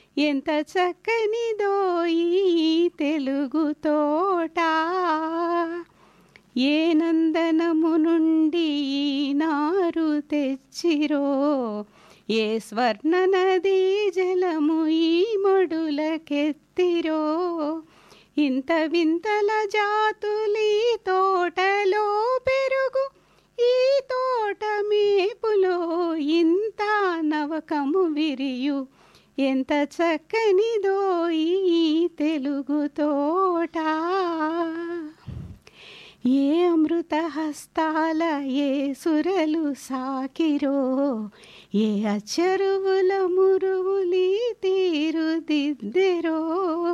ఎంత చక్కనిదో ఈ తెలుగు తోట ఏ నందనము నుండి ఈ నారు తెచ్చిరో ఏ స్వర్ణ నదీ జలము ఈ మడులకెత్తిరో ఇంత వింతల జాతులీ తోటలో పెరుగు ఈ తోట మేపులో ఇంత నవకము విరియు ఎంత చక్కనిదో ఈ తెలుగు తోట ఏ అమృత హస్తాల ఏ సురలు సాకిరో ఏ అచ్చరువుల మురువులి తీరుదిద్దెరో